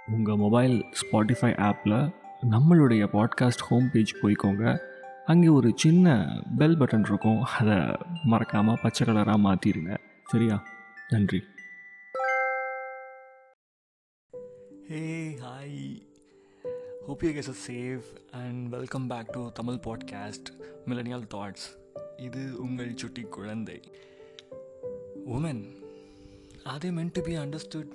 உங்கள் mobile Spotify ஆப்பில் நம்மளுடைய பாட்காஸ்ட் ஹோம் பேஜ் போய்க்கோங்க அங்கே ஒரு சின்ன பெல் பட்டன் இருக்கும் அதை மறக்காமல் பச்சை கலராக மாற்றிடுங்க சரியா நன்றி Hey, hi. Hope you guys are safe and welcome back to Tamil podcast Millennial Thoughts. இது உங்கள் Chutti Kuzhanthai woman are they meant to be understood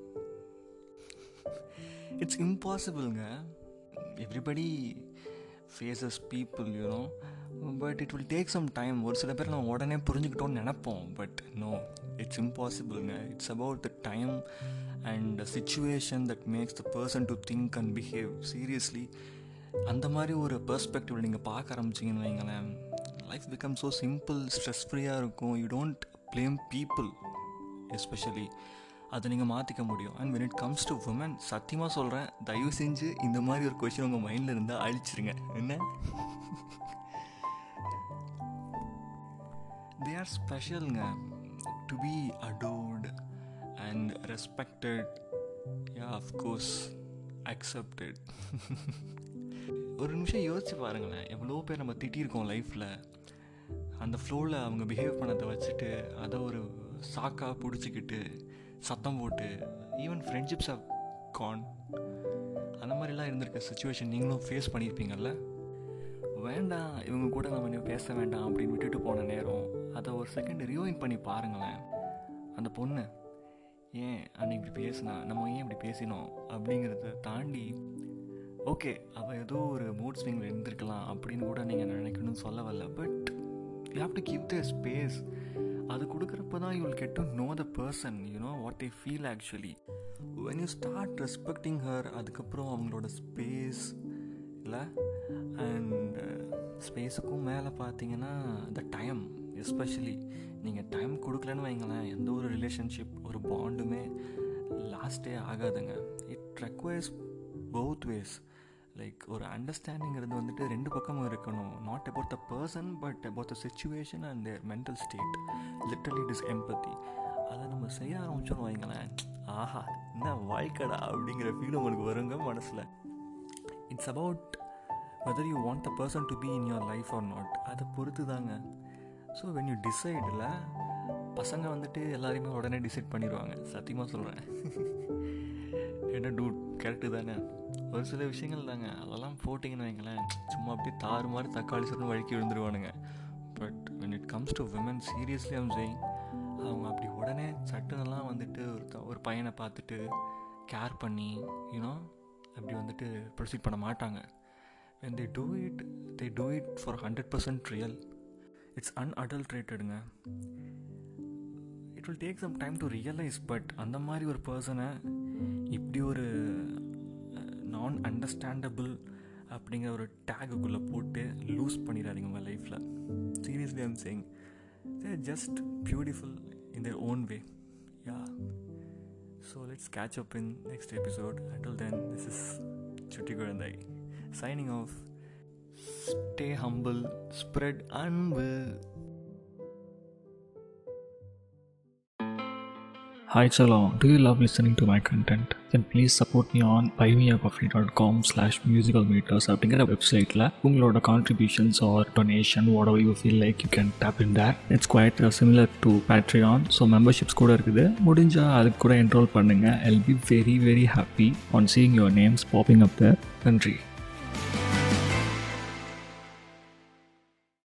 it's impossibleங்க everybody faces people you know but it will take some time ஒரு சில பேர் நம்ம உடனே புரிஞ்சுக்கிட்டோம்னு நினைப்போம் பட் நோ இட்ஸ் இம்பாசிபிள்ங்க it's about the time and situation that makes the person to think and behave seriously அந்த மாதிரி ஒரு பெர்ஸ்பெக்டிவில் நீங்கள் பார்க்க ஆரம்பிச்சிங்கன்னு வைங்களேன் life become so simple stress ஃப்ரீயாக இருக்கும் you don't blame people especially அதை நீங்கள் மாற்றிக்க முடியும் and when it comes to woman சத்தியமாக சொல்கிறேன் தயவு செஞ்சு இந்த மாதிரி ஒரு கொஷின் உங்கள் மைண்டில் இருந்தால் அழிச்சிருங்க என்ன தே ஆர் ஸ்பெஷலுங்க to be adored and respected yeah of course accepted ஒரு நிமிஷம் யோசிச்சு பாருங்களேன் எவ்வளோ பேர் நம்ம திட்டியிருக்கோம் லைஃப்பில் அந்த ஃப்ளோவில் அவங்க பிஹேவ் பண்ணதை வச்சுட்டு அதை ஒரு சாக்காக பிடிச்சிக்கிட்டு சத்தம் போட்டு ஈவன் ஃப்ரெண்ட்ஷிப்ஸ் ஆஃப் கான் அந்த மாதிரிலாம் இருந்திருக்க சுச்சுவேஷன் நீங்களும் ஃபேஸ் பண்ணியிருப்பீங்கல்ல வேண்டாம் இவங்க கூட நம்ம இனிமே பேச வேண்டாம் அப்படின்னு விட்டுட்டு போன நேரம் அதை ஒரு செகண்ட் ரிவைன் பண்ணி பாருங்களேன் அந்த பொண்ணு ஏன் அன்னைக்கு இப்படி பேசினா நம்ம ஏன் இப்படி பேசினோம் அப்படிங்கிறத தாண்டி ஓகே அவள் ஏதோ ஒரு மூட் ஸ்விங்கில் இருந்திருக்கலாம் அப்படின்னு கூட நீங்கள் நினைக்கணும்னு சொல்ல வரல but you have to give the space அது கொடுக்குறப்ப தான் you will get to know the person you know what I feel actually when you start respecting her அதுக்கப்புறம் அவங்களோட ஸ்பேஸ் இல்லை அண்ட் ஸ்பேஸுக்கும் மேலே பார்த்தீங்கன்னா த டைம் எஸ்பெஷலி நீங்கள் டைம் கொடுக்கலன்னு வைங்களேன் எந்த ஒரு ரிலேஷன்ஷிப் ஒரு பாண்டுமே லாஸ்ட்டே ஆகாதுங்க it requires both ways like ஒரு அண்டர்ஸ்டாண்டிங்கிறது வந்துட்டு ரெண்டு பக்கமும் இருக்கணும் not about the person but about the situation and their mental state literally it is empathy அதை நம்ம செய்ய ஆரம்பிச்சோன்னு வைங்களேன் ஆஹா என்ன வாழ்க்கடா அப்படிங்கிற ஃபீல் உங்களுக்கு வருங்க மனசில் it's about whether you want the person to be in your life or not அதை பொறுத்து தாங்க ஸோ வென் யூ டிசைடில் பசங்க வந்துட்டு எல்லாரையுமே உடனே டிசைட் பண்ணிடுவாங்க சத்தியமாக சொல்கிறேன் என்ன டூட் கரெக்டு தானே ஒரு சில விஷயங்கள் தாங்க அதெல்லாம் போட்டிங்கன்னு வைங்களேன் சும்மா அப்படியே தாறு மாதிரி தக்காளி சொன்னு வழுக்கி விழுந்துருவானுங்க but when it comes to women seriously I'm saying அவங்க அப்படி உடனே சட்டுனெல்லாம் வந்துட்டு ஒரு ஒரு பையனை பார்த்துட்டு கேர் பண்ணி யூனோ அப்படி வந்துட்டு ப்ரொசீட் பண்ண மாட்டாங்க when they do it they do it for hundred percent real it's அன்அடல்ட்ரேட்டடுங்க it will take some time to realise but அந்த மாதிரி ஒரு பர்சனை இப்படி ஒரு நான் அண்டர்ஸ்டாண்டபிள் அப்படிங்கிற ஒரு டேகுக்குள்ளே போட்டு லூஸ் பண்ணிடாதீங்க உங்கள் லைஃப்பில் seriously I'm saying they're just beautiful in their own way yeah so let's catch up in next episode until then this is Chutti Kuzhanthai signing off. Stay humble, spread அன்பு Hi Chalon, do you love listening to my content? Then please support me on buymeacoffee.com slash musical meters அப்படிங்கிற வெப்சைட்டில் உங்களோட contributions or donation whatever you feel like you can tap in that it's quite similar to Patreon so memberships கூட இருக்குது முடிஞ்சால் அதுக்கு கூட enrol பண்ணுங்கள் I'll be very very happy on seeing your names popping up the நன்றி